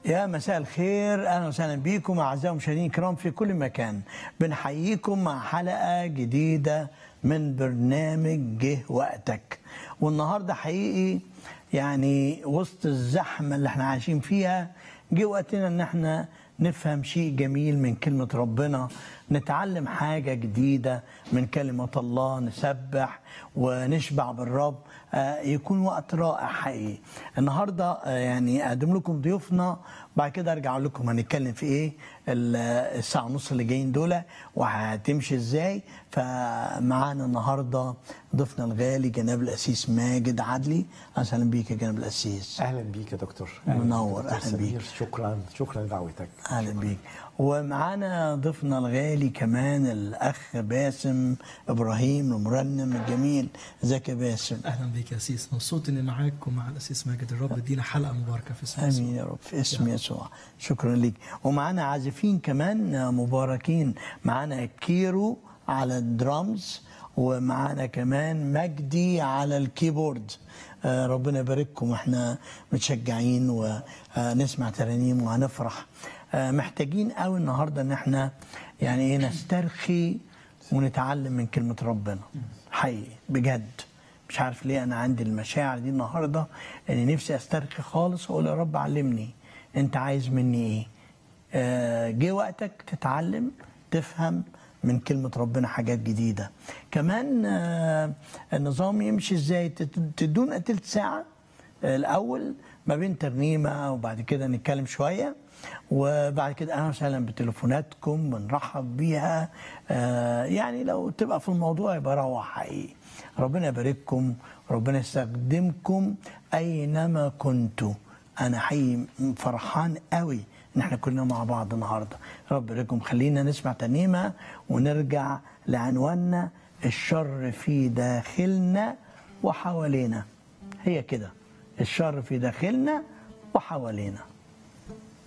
يا مساء الخير اهلا وسهلا بيكم اعزائي المشاهدين الكرام في كل مكان بنحييكم مع حلقه جديده من برنامج جه وقتك والنهارده حقيقي يعني وسط الزحمه اللي احنا عايشين فيها جه وقتنا ان احنا نفهم شيء جميل من كلمه ربنا نتعلم حاجه جديده من كلمه الله نسبح ونشبع بالرب آه، يكون وقت رائع حقيقي النهارده آه، يعني اقدم لكم ضيوفنا بعد كده ارجع اقول لكم هنتكلم في ايه ال- الساعه ونص اللي جايين دول وهتمشي ازاي فمعانا النهارده ضيفنا الغالي جناب الاسيس ماجد عدلي اهلا بيك يا جناب الاسيس اهلا بيك يا دكتور منور، دكتور أهلا بيك. سمير شكرا شكرا لدعوتك اهلا بيك ومعانا ضيفنا الغالي كمان الاخ باسم ابراهيم المرنم الجميل ازيك يا باسم اهلا بيك يا سيس مبسوط اني معاك ومع الاسيس ماجد الرب ادينا حلقه مباركه في اسم يسوع. امين يا رب في اسم يسوع شكرا ليك ومعانا عازفين كمان مباركين معانا كيرو على الدرامز ومعانا كمان مجدي على الكيبورد آه، ربنا يبارككم احنا متشجعين ونسمع ترانيم وهنفرح آه، محتاجين قوي النهارده ان احنا يعني ايه نسترخي ونتعلم من كلمه ربنا حقيقي بجد مش عارف ليه انا عندي المشاعر دي النهارده اني نفسي استرخي خالص واقول يا رب علمني انت عايز مني ايه آه، جه وقتك تتعلم تفهم من كلمة ربنا حاجات جديدة كمان آه، النظام يمشي ازاي تت- تدونا تلت ساعة آه، الأول ما بين ترنيمة وبعد كده نتكلم شوية وبعد كده أهلا وسهلا بتليفوناتكم بنرحب بيها آه، يعني لو تبقى في الموضوع يبقى روعة حقيقي ربنا يبارككم ربنا يستخدمكم أينما كنتوا أنا حقيقي فرحان قوي ان احنا كلنا مع بعض النهارده رب يبارككم خلينا نسمع ترنيمه ونرجع لعنواننا الشر في داخلنا وحوالينا هي كده الشر في داخلنا وحوالينا